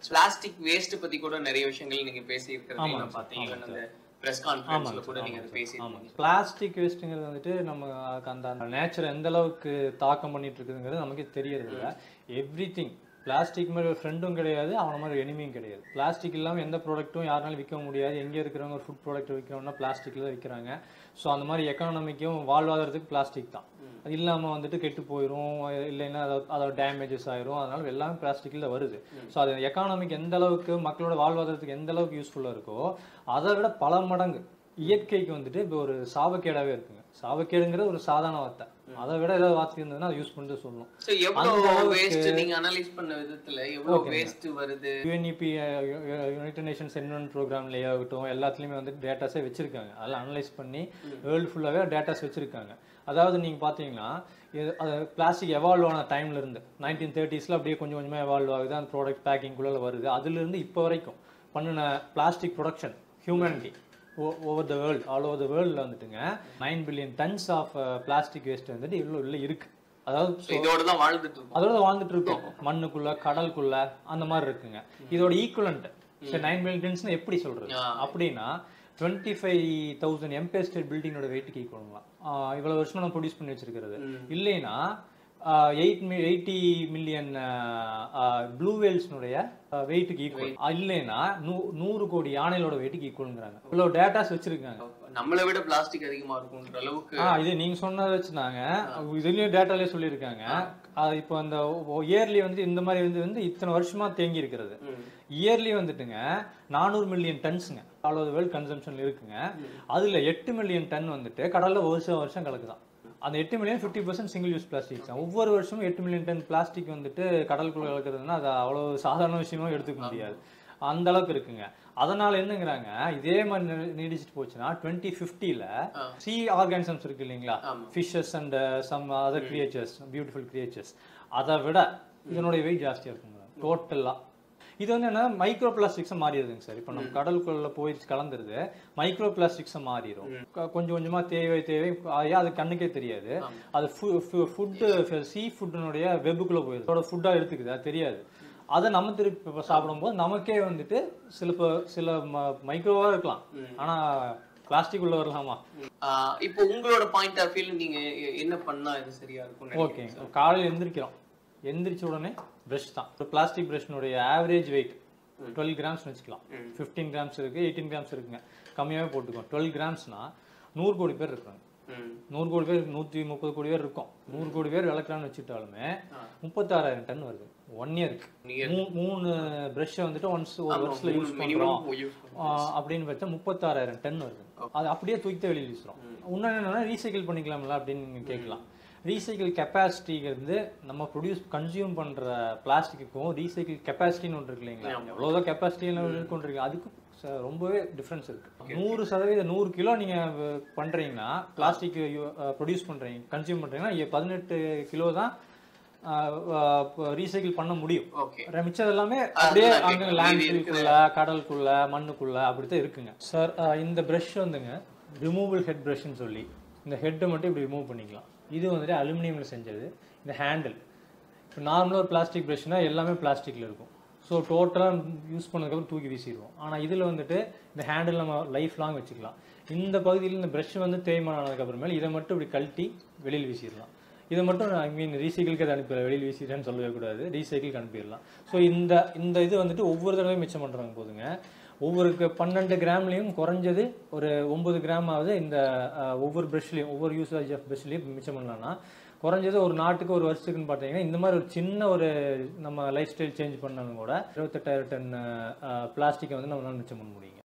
Plastic waste பத்தி கூட நிறைய விஷயங்கள் நீங்க பேசி இருக்கிறதையும் ஆமாங்க நான் சார், பார்த்தேன் ஆமாங்க ஈவன் அந்த பிரஸ் கான்ஃபரன்ஸ்ல கூட நீங்க அதை ஆமாம் பேசியிருக்கீங்க பிளாஸ்டிக் வேஸ்ட்டுங்கிறது வந்துட்டு நம்ம அந்த நேச்சர் எந்த அளவுக்கு தாக்கம் பண்ணிட்டு இருக்குதுங்கிறது நமக்கே தெரியறது இல்லை எவ்ரி திங் பிளாஸ்டிக் மாதிரி ஒரு ஃப்ரெண்டும் கிடையாது அவன மாதிரி எனிமியும் கிடையாது பிளாஸ்டிக் இல்லாமல் எந்த ப்ராடக்ட்டும் யாருனாலும் விற்க முடியாது எங்கே இருக்கிறவங்க ஒரு ஃபுட் ப்ராடக்ட் விற்கிறோம்னா பிளாஸ்டிக்கில் தான் விற்கிறாங்க ஸோ அந்த மாதிரி எக்கானமிக்கும் வாழ்வாதாரத்துக்கு பிளாஸ்டிக் தான் அது இல்லாமல் வந்துட்டு கெட்டு போயிடும் இல்லைன்னா அதோட- அதோட டேமேஜஸ் ஆயிரும் அதனால எல்லாமே பிளாஸ்டிக்கில் தான் வருது ஸோ அது எக்கானமிக்கு எந்த அளவுக்கு மக்களோட வாழ்வாதாரத்துக்கு எந்த அளவுக்கு யூஸ்ஃபுல்லாக இருக்கோ அதை விட பல மடங்கு இயற்கைக்கு வந்துட்டு இப்போ ஒரு சாபக்கேடாவே இருக்குங்க சாபக்கேடுங்கிறது ஒரு சாதாரண வார்த்தை அதை விட ஏதாவது வார்த்தை இருந்ததுன்னா அதை யூஸ் பண்ணிட்டு சொல்லணும் சோ எவ்வளவு அந்த அளவுக்கு- வேஸ்ட் நீங்க அனலைஸ் பண்ண விதத்துல எவ்வளவு வேஸ்ட் வருது யூஎன்இபி யுனைடெட் நேஷன்ஸ் என்வரன்மெண்ட் ப்ரோக்ராம்லேயே ஆகட்டும் எல்லாத்துலேயுமே வந்து டேட்டாஸே வச்சிருக்காங்க அதெல்லாம் அனலைஸ் பண்ணி வேர்ல்டு ஃபுல்லாகவே டேட்டாஸ் வச்சிருக்காங்க அதாவது நீங்கள் பார்த்தீங்கன்னா இது அது பிளாஸ்டிக் எவால்வ் ஆன டைம்ல இருந்து நைன்டீன் தேர்ட்டிஸில் அப்படியே கொஞ்சம் கொஞ்சமாக எவால்வ் ஆகுது அந்த ப்ராடக்ட் பேக்கிங்குள்ளே வருது அதுலேருந்து இப்போ வரைக்கும் பண்ணின plastic production humanity over the world all over the வேர்ல்டில் வந்துட்டுங்க nine billion tons of plastic waste வந்துட்டு இவ்வளோ இல்லை இருக்கு அதாவது So இதோட தான் வாழ்ந்துட்டு இருக்கோம் அதோட வாழ்ந்துட்டு இருக்கோம் மண்ணுக்குள்ள கடலுக்குள்ள அந்த மாதிரி இருக்குங்க இதோட ஈக்குவலண்ட் சரி நைன் மில்லியன்ஸ் எப்படி சொல்றது ஆ. அப்படின்னா twenty five thousand Empire State பில்டிங்கோட வெயிட்டுக்கு ஈக்குவலுங்களாம் இவ்வளவு வருஷம் நம்ம ப்ரொடியூஸ் பண்ணி வச்சிருக்கிறது இல்லைன்னா எயிட் எயிட்டி மில்லியன் ப்ளூ வேல்ஸ்னுடைய வெயிட்டுக்கு ஈக்குவல் இல்லைன்னா நூ- நூறு கோடி யானைகளோட வெயிட்டுக்கு ஈக்குவலுங்கிறாங்க இவ்வளவு டேட்டாஸ் வச்சிருக்காங்க நம்மளை விட பிளாஸ்டிக் அதிகமா இருக்கும்ன்ற அளவுக்கு ஆ இது நீங்க சொன்னதை வச்சுனாங்க இதுலயும் டேட்டாலே சொல்லியிருக்காங்க அது இப்போ அந்த இயர்லி வந்து இந்த மாதிரி வந்து வந்து இத்தனை வருஷமா தேங்கி இருக்கிறது ம். இயர்லி வந்துட்டுங்க நானூறு மில்லியன் டன்ஸுங்க ஆல் ஓவர் வேர்ல்ட் கன்சம்ஷன்ல இருக்குங்க அதுல எட்டு மில்லியன் டன் வந்துட்டு கடல்ல வருஷம் வருஷம் கலக்குதான் அந்த எட்டு million fifty percent single use plastic தான் ஒவ்வொரு வருஷமும் எட்டு மில்லியன் டன் பிளாஸ்டிக் வந்துட்டு கடலுக்குள்ள கலக்குறதுன்னா அது அவ்வளவு சாதாரண விஷயமா எடுத்துக்க முடியாது அந்த அளவுக்கு இருக்குங்க அதனால என்னங்கிறாங்க இதே மாதிரி நீ- நீடிச்சிட்டு போச்சுன்னா டுவெண்ட்டி ஃபிஃப்டியில் சி ஆர்கானிசம்ஸ் இருக்கு இல்லைங்களா ஆமா. Fishes and some other creatures beautiful creatures அதை விட இதனுடைய வெயிட் ஜாஸ்தியாக இருக்குங்க டோட்டலாக இது வந்து என்ன மைக்ரோ பிளாஸ்டிக்ஸாக மாறிடுதுங்க சார் இப்போ நம்ம கடலுக்குள்ள போய் கலந்துருது மைக்ரோ பிளாஸ்டிக்ஸாக மாறிடும் கொ- கொஞ்சம் கொஞ்சமா தேவை தேவை ஆகி அது கண்ணுக்கே தெரியாது அது ஃபுட்டு சீ ஃபுட்டினுடைய வெப்புக்குள்ள போயிடுது அதோட ஃபுட்டாக எடுத்துக்குது அது தெரியாது அதை நம்ம திருப்பி இப்ப சாப்பிடும்போது நமக்கே வந்துட்டு சில ப- சில மைக்ரோவாக இருக்கலாம் ஆனா பிளாஸ்டிக் உள்ள வரலாமா ஆஹ் இப்போ உங்களோட பாயிண்ட் ஆஃப் வியூல நீங்க எ- என்ன பண்ணா இது சரியா இருக்கும் ஓகே காலையில் எந்திரிக்கிறோம் எந்திரிச்ச உடனே ப்ரஷ் தான் ஒரு பிளாஸ்டிக் ப்ரஷ்னுடைய ஆவரேஜ் வெயிட் டுவெல் கிராம்ஸ் வச்சுக்கலாம் ஃபிஃப்டீன் கிராம்ஸ் இருக்கு எயிட்டீன் கிராம்ஸ் இருக்குங்க கம்மியாகவே போட்டுக்கோம் டுவெல் கிராம்ஸ்னா நூறு கோடி பேர் இருக்காங்க நூறு கோடி பேர் நூற்றி முப்பது கோடி பேர் இருக்கும் நூறு கோடி பேர் விளக்கலாம்னு வச்சுட்டாலுமே முப்பத்தாறாயிரம் டன் வருது ஒன் இயருக்கு மூணு ப்ரஷ்ஷை வந்துட்டு ஒன்ஸ் ஒரு வருஷத்துல யூஸ் பண்ணுறோம் அப்படின்னு பார்த்தா முப்பத்தாறாயிரம் டன் வருது அது அப்படியே தூக்கிட்டு வெளியில் வீசுறோம் இன்னொன்று என்னன்னா ரீசைக்கிள் பண்ணிக்கலாம்ல அப்படின்னு நீங்க கேட்கலாம் ரீசைக்கிள் கெப்பாசிட்டிங்கிறது நம்ம ப்ரொடியூஸ் கன்சியூம் பண்ற பிளாஸ்டிக்குக்கும் ரீசைக்கிள் கெப்பாசிட்டின்னு ஒன்று இருக்கு இல்லைங்களா எவ்வளோதான் கெப்பாசிட்டி கொண்டு இருக்கு அதுக்கு ச- ரொம்பவே டிஃப்ரென்ஸ் இருக்கு நூறு சதவீதம் நூறு கிலோ நீங்க வ- பண்றீங்கன்னா பிளாஸ்டிக் ப்ரொடியூஸ் பண்றீங்க கன்சியூம் பண்றீங்கன்னா இங்க பதினெட்டு கிலோ தான் ரீசைக்கிள் பண்ண முடியும் ஓகே அப்புறம் மிச்சம் எல்லாமே அப்படியே அதுதான் அங்க கேக்குறேன். லேண்ட்ஃபில்குள்ள கடலுக்குள்ள மண்ணுக்குள்ள அப்படித்தான் இருக்குங்க சார் இந்த ப்ரஷ் வந்துங்க ரிமூவபிள் ஹெட் ப்ரஷ்னு சொல்லி இந்த ஹெட்டை மட்டும் இப்படி ரிமூவ் பண்ணிக்கலாம் இது வந்துட்டு அலுமினியம்ல செஞ்சது இந்த ஹேண்டில் இப்போ நார்மலாக ஒரு பிளாஸ்டிக் ப்ரஷ்னா எல்லாமே பிளாஸ்டிக்ல இருக்கும் ஸோ டோட்டலாக யூஸ் பண்ணதுக்கப்புறம் தூக்கி வீசிடுவோம் ஆனால் இதில் வந்துட்டு இந்த ஹேண்டில் நம்ம லைஃப் லாங் வச்சுக்கலாம் இந்த பகுதியில் இந்த ப்ரஷ் வந்து தேய்மானம் ஆனதுக்கப்புறமேல் இதை மட்டும் இப்படி கழட்டி வெளியில் வீசிடலாம் இதை மட்டும் ஐ மீன் ரீசைக்கிளுக்கு அதை அனுப்பி வெளியில் வீசிட்டேன்னு சொல்லவே கூடாது ரீசைக்கிளுக்கு அனுப்பிடலாம் ஸோ இந்த இந்த இது வந்துட்டு ஒவ்வொரு தடவையும் மிச்சம் பண்ணுறாங்க போதுங்க ஒவ்வொரு க- பன்னெண்டு கிராம்லேயும் குறைஞ்சது ஒரு ஒன்பது கிராம் ஆகுது இந்த அஹ், ஒவ்வொரு ப்ரஷ்லையும் ஒவ்வொரு யூசேஜ் ஆஃப் ப்ரஷ்லையும் மிச்சம் பண்ணலாம்னா குறைஞ்சது ஒரு நாட்டுக்கு ஒரு வருஷத்துக்குன்னு பார்த்தீங்கன்னா இந்த மாதிரி ஒரு சின்ன ஒரு நம்ம லைஃப் ஸ்டைல் சேஞ்ச் பண்ணாலும் கூட இருபத்தெட்டாயிரம் டன் பிளாஸ்டிக்கை வந்து நம்மளால மிச்சம் பண்ண முடியுங்க